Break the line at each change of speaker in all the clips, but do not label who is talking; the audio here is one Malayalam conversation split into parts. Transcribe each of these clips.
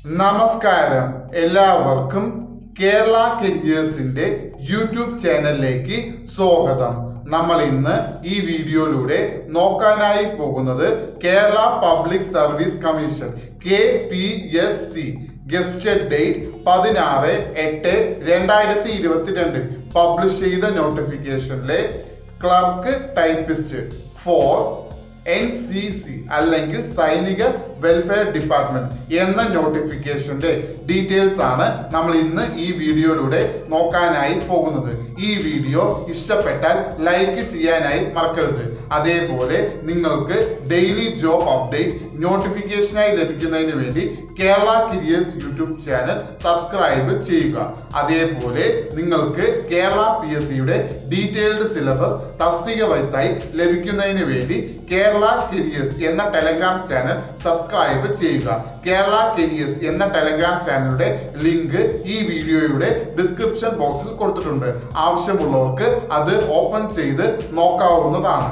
നമസ്കാരം എല്ലാവർക്കും കേരള കരിയേഴ്സിന്റെ യൂട്യൂബ് ചാനലിലേക്ക് സ്വാഗതം നമ്മൾ ഇന്ന് ഈ വീഡിയോയിലൂടെ നോക്കാനായി പോകുന്നത് Kerala public service commission K P S C gazetted date പതിനാറ് എട്ട് രണ്ടായിരത്തി ഇരുപത്തിരണ്ടിൽ പബ്ലിഷ് ചെയ്ത നോട്ടിഫിക്കേഷനിലെ clerk typist for N C C അല്ലെങ്കിൽ സൈനിക വെൽഫെയർ ഡിപ്പാർട്ട്മെന്റ് എന്ന നോട്ടിഫിക്കേഷന്റെ ഡീറ്റെയിൽസ് ആണ് നമ്മൾ ഇന്ന് ഈ വീഡിയോയിലൂടെ നോക്കാനായി പോകുന്നത് ഈ വീഡിയോ ഇഷ്ടപ്പെട്ടാൽ ലൈക്ക് ചെയ്യാനായി മറക്കരുത് അതേപോലെ നിങ്ങൾക്ക് ഡെയിലി ജോബ് അപ്ഡേറ്റ് നോട്ടിഫിക്കേഷനായി ലഭിക്കുന്നതിന് വേണ്ടി Kerala careers YouTube channel subscribe ചെയ്യുക അതേപോലെ നിങ്ങൾക്ക് കേരള പി എസ് സിയുടെ ഡീറ്റെയിൽഡ് സിലബസ് തസ്തിക വയസ്സായി ലഭിക്കുന്നതിന് വേണ്ടി കേരള കരിയേഴ്സ് എന്ന ടെലഗ്രാം ചാനൽ സബ്സ്ക്രൈബ് ചെയ്യുക കേരള കരിയേഴ്സ് എന്ന ടെലഗ്രാം ചാനലിന്റെ ലിങ്ക് ഈ വീഡിയോയുടെ ഡിസ്ക്രിപ്ഷൻ ബോക്സിൽ കൊടുത്തിട്ടുണ്ട് ആവശ്യമുള്ളവർക്ക് അത് ഓപ്പൺ ചെയ്ത് നോക്കാവുന്നതാണ്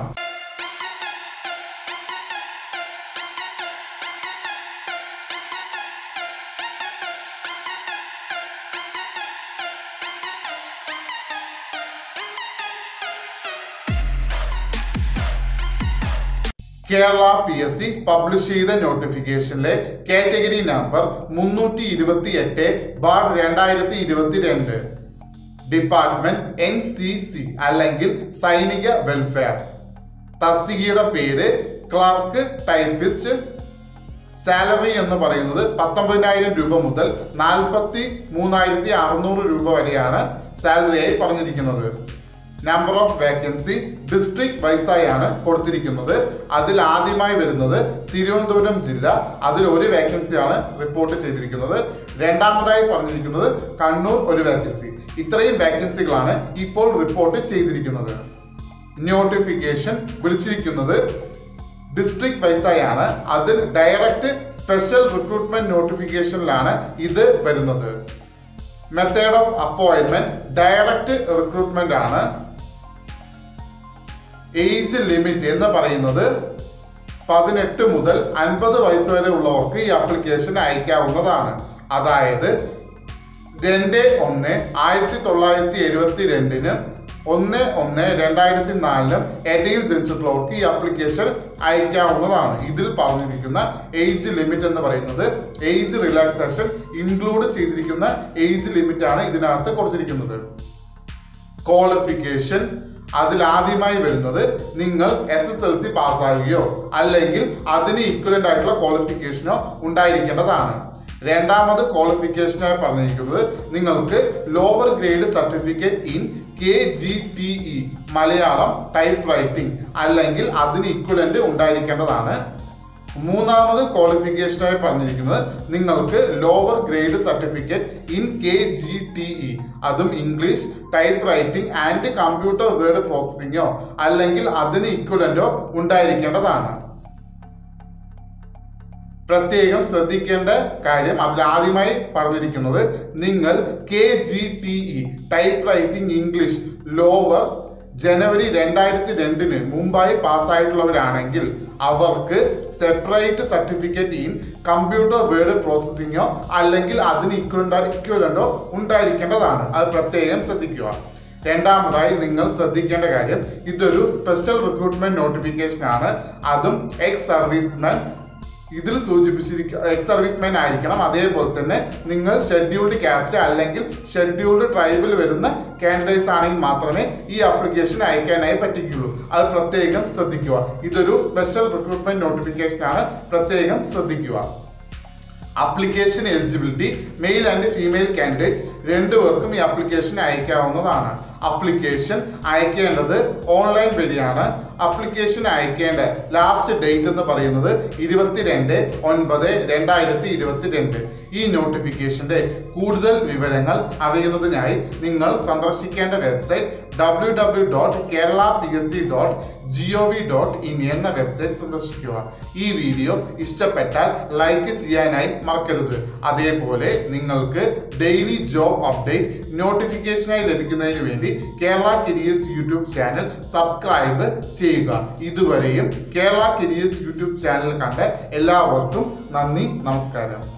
Kerala P S C publish ചെയ്ത നോട്ടിഫിക്കേഷനിലെ കാറ്റഗറി നമ്പർ മുന്നൂറ്റി ഇരുപത്തി എട്ട് ബാർ രണ്ടായിരത്തി ഇരുപത്തിരണ്ട് ഡിപ്പാർട്ട്മെന്റ് എൻ സി സി അല്ലെങ്കിൽ സൈനിക വെൽഫെയർ തസ്തികയുടെ പേര് ക്ലർക്ക് ടൈപ്പിസ്റ്റ് സാലറി എന്ന് പറയുന്നത് പത്തൊമ്പതിനായിരം രൂപ മുതൽ നാൽപ്പത്തി മൂന്നായിരത്തി അറുന്നൂറ് രൂപ വരെയാണ് സാലറിയായി പറഞ്ഞിരിക്കുന്നത് നമ്പർ ഓഫ് വേക്കൻസി ഡിസ്ട്രിക്ട് വൈസായാണ് കൊടുത്തിരിക്കുന്നത് അതിൽ ആദ്യമായി വരുന്നത് തിരുവനന്തപുരം ജില്ല അതിൽ ഒരു വേക്കൻസിയാണ് റിപ്പോർട്ട് ചെയ്തിരിക്കുന്നത് രണ്ടാമതായി പറഞ്ഞിരിക്കുന്നത് കണ്ണൂർ ഒരു വേക്കൻസി ഇത്രയും വേക്കൻസികളാണ് ഇപ്പോൾ റിപ്പോർട്ട് ചെയ്തിരിക്കുന്നത് നോട്ടിഫിക്കേഷൻ വിളിച്ചിരിക്കുന്നത് ഡിസ്ട്രിക്ട് വൈസായാണ് അതിൽ ഡയറക്റ്റ് സ്പെഷ്യൽ റിക്രൂട്ട്മെന്റ് നോട്ടിഫിക്കേഷനിലാണ് ഇത് വരുന്നത് method of appointment direct recruitment ആണ് ഏജ് ലിമിറ്റ് എന്ന് പറയുന്നത് പതിനെട്ട് മുതൽ അൻപത് വയസ്സ് വരെ ഉള്ളവർക്ക് ഈ ആപ്ലിക്കേഷൻ അയക്കാവുന്നതാണ് അതായത് രണ്ട് ഒന്ന് ആയിരത്തി തൊള്ളായിരത്തി എഴുപത്തി രണ്ടിന് ഒന്ന് ഒന്ന് രണ്ടായിരത്തി നാലിനും ഇടയിൽ ജനിച്ചിട്ടുള്ളവർക്ക് ഈ ആപ്ലിക്കേഷൻ അയക്കാവുന്നതാണ് ഇതിൽ പറഞ്ഞിരിക്കുന്ന ഏജ് ലിമിറ്റ് എന്ന് പറയുന്നത് ഏജ് റിലാക്സേഷൻ ഇൻക്ലൂഡ് ചെയ്തിരിക്കുന്ന ഏജ് ലിമിറ്റ് ആണ് ഇതിനകത്ത് കൊടുത്തിരിക്കുന്നത് ക്വാളിഫിക്കേഷൻ അതിൽ ആദ്യമായി വരുന്നത് നിങ്ങൾ എസ് എസ് എൽ സി പാസ്സാകുകയോ അല്ലെങ്കിൽ അതിന് ഈക്വലന്റ് ആയിട്ടുള്ള ക്വാളിഫിക്കേഷനോ ഉണ്ടായിരിക്കേണ്ടതാണ് രണ്ടാമത് ക്വാളിഫിക്കേഷനായി പറഞ്ഞിരിക്കുന്നത് നിങ്ങൾക്ക് lower grade certificate in K G T E Malayalam typewriting അല്ലെങ്കിൽ അതിന് ഇക്വലന്റ് ഉണ്ടായിരിക്കേണ്ടതാണ് മൂന്നാമത് ക്വാളിഫിക്കേഷനായി പറഞ്ഞിരിക്കുന്നത് നിങ്ങൾക്ക് lower grade certificate in K G T E അതും English typewriting and computer word പ്രോസസ്സിങ്ങോ അല്ലെങ്കിൽ അതിന് ഇക്വലന്റോ ഉണ്ടായിരിക്കേണ്ടതാണ് പ്രത്യേകം ശ്രദ്ധിക്കേണ്ട കാര്യം അതിൽ ആദ്യമായി പറഞ്ഞിരിക്കുന്നത് നിങ്ങൾ K G T E typewriting English lower ജനുവരി രണ്ടായിരത്തി രണ്ടിന് മുമ്പായി പാസ്സായിട്ടുള്ളവരാണെങ്കിൽ അവർക്ക് separate certificate in computer word പ്രോസസ്സിങ്ങോ അല്ലെങ്കിൽ അതിന് ഇക്വലന്റോ ഉണ്ടായിരിക്കേണ്ടതാണ് അത് പ്രത്യേകം ശ്രദ്ധിക്കുക രണ്ടാമതായി നിങ്ങൾ ശ്രദ്ധിക്കേണ്ട കാര്യം ഇതൊരു സ്പെഷ്യൽ റിക്രൂട്ട്മെന്റ് നോട്ടിഫിക്കേഷൻ ആണ് അതും എക്സ് സർവീസ്മാൻ ഇതിൽ സൂചിപ്പിച്ചിരിക്കുക എക്സ് സർവീസ്മാൻ ആയിരിക്കണം അതേപോലെ തന്നെ നിങ്ങൾ ഷെഡ്യൂൾഡ് കാസ്റ്റ് അല്ലെങ്കിൽ ഷെഡ്യൂൾഡ് ട്രൈബിൽ വരുന്ന കാൻഡിഡേറ്റ്സ് ആണെങ്കിൽ മാത്രമേ ഈ ആപ്ലിക്കേഷൻ അയക്കാനായി പറ്റിക്കുള്ളൂ അത് പ്രത്യേകം ശ്രദ്ധിക്കുക ഇതൊരു സ്പെഷ്യൽ റിക്രൂട്ട്മെന്റ് നോട്ടിഫിക്കേഷൻ ആണ് പ്രത്യേകം ശ്രദ്ധിക്കുക application eligibility male and female candidates രണ്ടുപേർക്കും ഈ അപ്ലിക്കേഷൻ അയക്കാവുന്നതാണ് അപ്ലിക്കേഷൻ അയക്കേണ്ടത് ഓൺലൈൻ വഴിയാണ് അപ്ലിക്കേഷൻ അയക്കേണ്ട ലാസ്റ്റ് ഡേറ്റ് എന്ന് പറയുന്നത് ഇരുപത്തിരണ്ട് ഒൻപത് രണ്ടായിരത്തി ഇരുപത്തിരണ്ട് ഈ നോട്ടിഫിക്കേഷന്റെ കൂടുതൽ വിവരങ്ങൾ അറിയുന്നതിനായി നിങ്ങൾ സന്ദർശിക്കേണ്ട website W W dot Kerala P S C dot G O V dot in എന്ന വെബ്സൈറ്റ് സന്ദർശിക്കുക ഈ വീഡിയോ ഇഷ്ടപ്പെട്ടാൽ ലൈക്ക് ചെയ്യാനായി മറക്കരുത് അതേപോലെ നിങ്ങൾക്ക് ഡെയിലി ജോബ് അപ്ഡേറ്റ് നോട്ടിഫിക്കേഷനായി ലഭിക്കുന്നതിന് വേണ്ടി Kerala careers YouTube channel subscribe ചെയ്യുക ഇതുവരെയും കേരള കരിയേഴ്സ് യൂട്യൂബ് ചാനൽ കണ്ട എല്ലാവർക്കും നന്ദി നമസ്കാരം